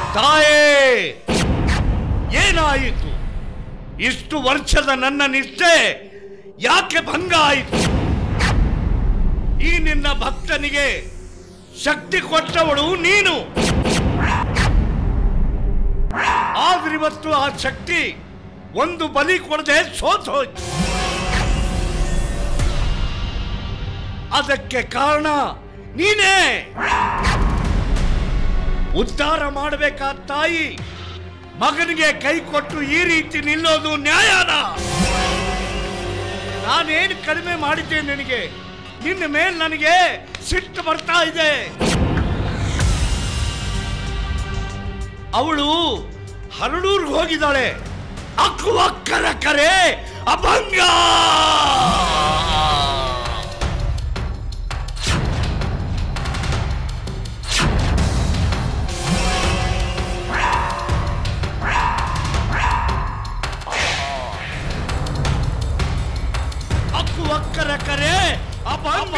ತಾಯೇ ಏನಾಯಿತು ಇಷ್ಟು ವರ್ಷದ ನನ್ನ ನಿಷ್ಠೆ ಯಾಕೆ ಭಂಗ ಆಯಿತು ಈ ನಿನ್ನ ಭಕ್ತನಿಗೆ ಶಕ್ತಿ ಕೊಟ್ಟವಳು ನೀನು ಆದ್ರಿವತ್ತು ಆ ಶಕ್ತಿ ಒಂದು ಬಲಿ ಕೊಡದೆ ಸೋತು ಹೋಯ್ತು ಅದಕ್ಕೆ ಕಾರಣ ನೀನೇ ಉದ್ಧಾರ ಮಾಡಬೇಕಾದ ತಾಯಿ ಮಗನಿಗೆ ಕೈ ಕೊಟ್ಟು ಈ ರೀತಿ ನಿಲ್ಲೋದು ನ್ಯಾಯನ ನಾನೇನು ಕಡಿಮೆ ಮಾಡಿದ್ದೆ ನಿನಗೆ ನಿನ್ನ ಮೇಲೆ ನನಗೆ ಸಿಟ್ಟು ಬರ್ತಾ ಇದೆ ಅವಳು ಹರಡೂರ್ಗೆ ಹೋಗಿದ್ದಾಳೆ ಅಕ್ಕುವ ಕರ ಕರೆ ಅಭಂಗ ಅಕ್ಕುವ ಕರ ಕರೆ ಅಭಂಗ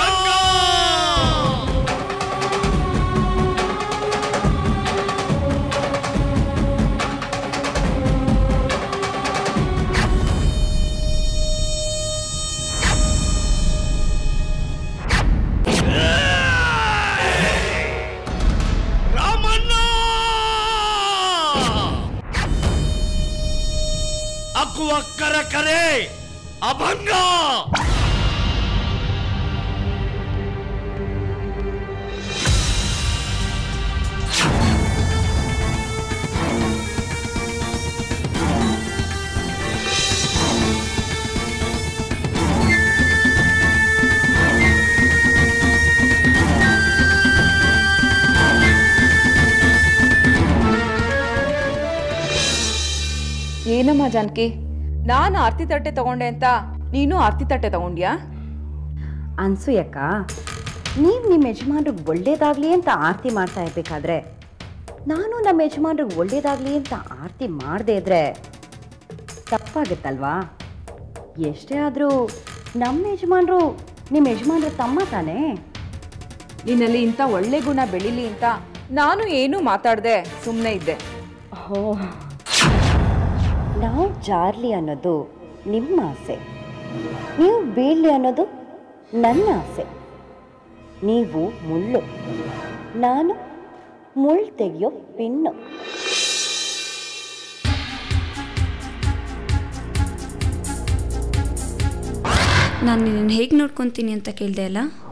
ರಾಮಣ್ಣ ಅಕ್ಕುವ ಕರ ಕರೆ ಅಭಂಗ ಏನಮ್ಮ ಜಾನಕಿ ನಾನು ಆರ್ತಿ ತಟ್ಟೆ ತಗೊಂಡೆ ಅಂತ ನೀನು ಆರ್ತಿ ತಟ್ಟೆ ತಗೊಂಡ್ಯಾ ಅನ್ಸೂಯಕ್ಕ ನೀವು ನಿಮ್ಮ ಯಜಮಾನ್ರಿಗೆ ಒಳ್ಳೇದಾಗಲಿ ಅಂತ ಆರತಿ ಮಾಡ್ತಾ ಇರಬೇಕಾದ್ರೆ ನಾನು ನಮ್ಮ ಯಜಮಾನ್ರಿಗೆ ಒಳ್ಳೇದಾಗಲಿ ಅಂತ ಆರತಿ ಮಾಡದೇ ಇದ್ರೆ ತಪ್ಪಾಗುತ್ತಲ್ವಾ ಎಷ್ಟೇ ಆದರೂ ನಮ್ಮ ಯಜಮಾನ್ರು ನಿಮ್ಮ ಯಜಮಾನ್ರ ತಮ್ಮ ತಾನೇ ನಿನ್ನಲ್ಲಿ ಇಂಥ ಒಳ್ಳೆ ಗುಣ ಬೆಳೀಲಿ ಅಂತ ನಾನು ಏನೂ ಮಾತಾಡದೆ ಸುಮ್ಮನೆ ಇದ್ದೆ ಹೋ ನಾವು ಜಾರ್ಲಿ ಅನ್ನೋದು ನಿಮ್ಮ ಆಸೆ ನೀವು ಬೀಳಲಿ ಅನ್ನೋದು ನನ್ನ ಆಸೆ ನೀವು ಮುಳ್ಳು ನಾನು ಮುಳ್ಳು ತೆಗೆಯೋ ಪಿನ್ನು ನಾನು ನಿನ್ನನ್ನು ಹೇಗೆ ನೋಡ್ಕೊತೀನಿ ಅಂತ ಕೇಳಿದೆ ಅಲ್ಲ